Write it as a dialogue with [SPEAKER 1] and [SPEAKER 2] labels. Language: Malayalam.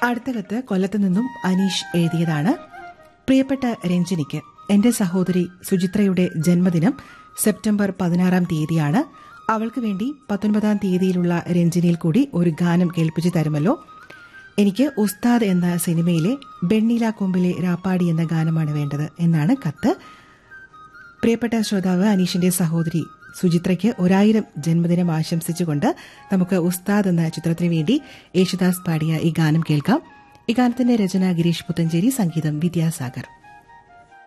[SPEAKER 1] അടുത്ത കത്ത് കൊല്ലത്തു നിന്നും അനീഷ് എഴുതിയതാണ് പ്രിയപ്പെട്ട രഞ്ജിനിക്ക് എന്റെ സഹോദരി സുചിത്രയുടെ ജന്മദിനം സെപ്റ്റംബർ പതിനാറാം തീയതിയാണ് അവൾക്ക് വേണ്ടി പത്തൊൻപതാം തീയതിയിലുള്ള രഞ്ജിനിയിൽ കൂടി ഒരു ഗാനം കേൾപ്പിച്ചു തരുമല്ലോ എനിക്ക് ഉസ്താദ് എന്ന സിനിമയിലെ ബെണ്ണീല കൊമ്പിലെ രാപ്പാടി എന്ന ഗാനമാണ് വേണ്ടത് എന്നാണ് കത്ത് പ്രിയപ്പെട്ട ശ്രോതാവ് അനീഷിന്റെ സഹോദരി സുചിത്രയ്ക്ക് ഒരായിരം ജന്മദിനം ആശംസിച്ചുകൊണ്ട് നമുക്ക് ഉസ്താദ് എന്ന ചിത്രത്തിനു വേണ്ടി യേശുദാസ് പാടിയ ഈ ഗാനം കേൾക്കാം ഈ ഗാനത്തിന്റെ രചന ഗിരീഷ് പുത്തഞ്ചേരി സംഗീതം വിദ്യാസാഗർ